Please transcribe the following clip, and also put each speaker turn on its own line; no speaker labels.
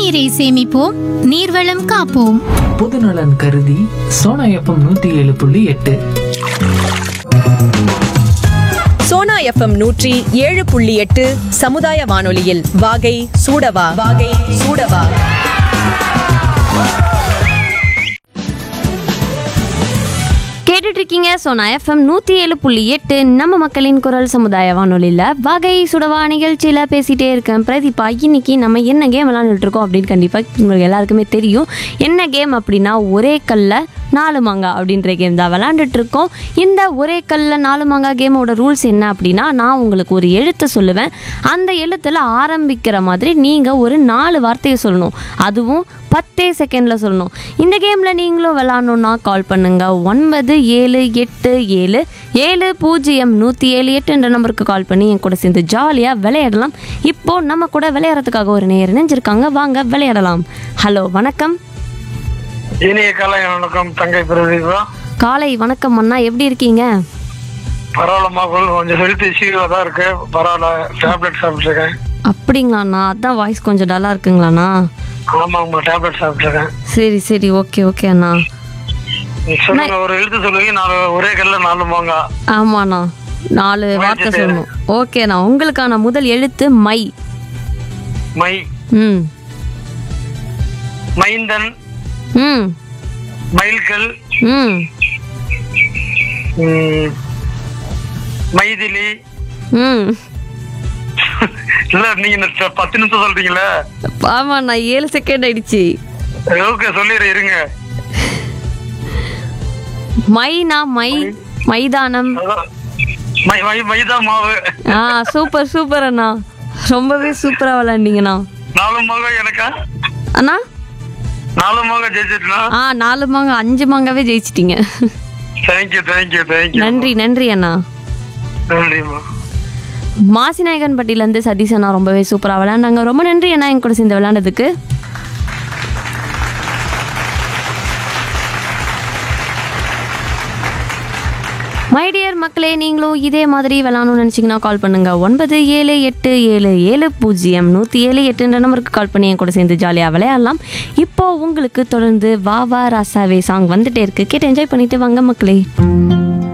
நீரை சேமிப்போம் நீர்வளம் காப்போம்
பொதுநலன் கருதி சோனா எஃப்எம் நூத்தி ஏழு புள்ளி எட்டு
சோனா எஃப்எம் நூற்றி ஏழு புள்ளி எட்டு சமுதாய வானொலியில் வாகை சூடவா வாகை சூடவா
கேட்டுட்டு இருக்கீங்க சோனா எஃப்எம் நூற்றி ஏழு புள்ளி எட்டு நம்ம மக்களின் குரல் சமுதாய வானொலியில் வகை சுடவா நிகழ்ச்சியில் பேசிகிட்டே இருக்கேன் பிரதீபா இன்னைக்கு நம்ம என்ன கேம் விளாண்டுட்டு இருக்கோம் அப்படின்னு கண்டிப்பாக உங்களுக்கு எல்லாருக்குமே தெரியும் என்ன கேம் அப்படின்னா ஒரே கல்ல நாலு மாங்கா அப்படின்ற கேம் தான் விளாண்டுட்டு இருக்கோம் இந்த ஒரே கல்ல நாலு மாங்கா கேமோட ரூல்ஸ் என்ன அப்படின்னா நான் உங்களுக்கு ஒரு எழுத்து சொல்லுவேன் அந்த எழுத்தில் ஆரம்பிக்கிற மாதிரி நீங்கள் ஒரு நாலு வார்த்தையை சொல்லணும் அதுவும் பத்தே செகண்டில் சொல்லணும் இந்த கேமில் நீங்களும் விளாட்ணுன்னா கால் பண்ணுங்க ஒன்பது ஏழு எட்டு ஏழு ஏழு பூஜ்ஜியம் நூற்றி ஏழு எட்டுன்ற நம்பருக்கு கால் பண்ணி என் கூட சேர்ந்து ஜாலியாக விளையாடலாம் இப்போ நம்ம கூட விளையாடுறதுக்காக ஒரு நேரம் இணைஞ்சிருக்காங்க வாங்க விளையாடலாம் ஹலோ வணக்கம்
இனிய காலை வணக்கம் தங்கை பிரதீபா
காலை வணக்கம் அண்ணா எப்படி இருக்கீங்க
பரவாயில்லம்மா கொள் கொஞ்சம் ஹெல்த் இஷ்யூவாக தான் இருக்கு பரவாயில்ல டேப்லெட் சாப்பிட்ருக்கேன்
அப்படிங்களாண்ணா அதான் வாய்ஸ் கொஞ்சம் டல்லாக இருக்குங்களாண்ணா
ஆமாங்கம்மா டேப்லெட் சாப்பிட்ருக்கேன்
சரி சரி ஓகே ஓகே அண்ணா
சொல்லுங்க ஒரு எழுத்து சொல்லுங்க நாலு ஒரே கல்ல நாலு மாங்க
ஆமாண்ணா நாலு வார்த்தை சொல்லணும் ஓகேண்ணா உங்களுக்கான முதல் எழுத்து மை
மை
ம்
மைந்தன்
ம்
மயில்கல்
ம்
ம், மைதிலி
ம்
இல்ல நீங்க இந்த ட- பத்து நிமிஷம் சொல்றீங்களே
ஆமாண்ணா ஏழு செகண்ட் ஆயிடுச்சு
ஓகே சொல்லிடுறேன் இருங்க
மைனா மை மைதானம்
அதான். மை மை மைதா மாவு
ஆ சூப்பர் சூப்பர் அண்ணா ரொம்பவே சூப்பரா விளாண்டீங்கண்ணா
நாலு மாங்க எனக்கா
அண்ணா
நாலு மாங்க ஜெயிச்சிட்டுனா
ஆ நாலு மாங்க அஞ்சு மாங்காவே ஜெயிச்சிட்டீங்க
தேங்க்யூ தேங்க்யூ தேங்க்யூ
நன்றி நன்றி அண்ணா
நன்றிம்மா
மாசிநாயகன் பட்டியிலேருந்து சதீஷ் அண்ணா ரொம்பவே சூப்பராக விளையாண்டாங்க ரொம்ப நன்றி அண்ணா என் கூட சேர்ந்து விளையாண்டதுக்கு மை டியர் மக்களே நீங்களும் இதே மாதிரி விளாடணும்னு நினச்சிங்கன்னா கால் பண்ணுங்க ஒன்பது ஏழு எட்டு ஏழு ஏழு பூஜ்ஜியம் நூற்றி ஏழு எட்டுன்ற நம்பருக்கு கால் பண்ணி என் கூட சேர்ந்து ஜாலியாக விளையாடலாம் இப்போ உங்களுக்கு தொடர்ந்து வா வா ராசாவே சாங் வந்துட்டே இருக்கு கேட்டு என்ஜாய் பண்ணிட்டு வாங்க மக்களே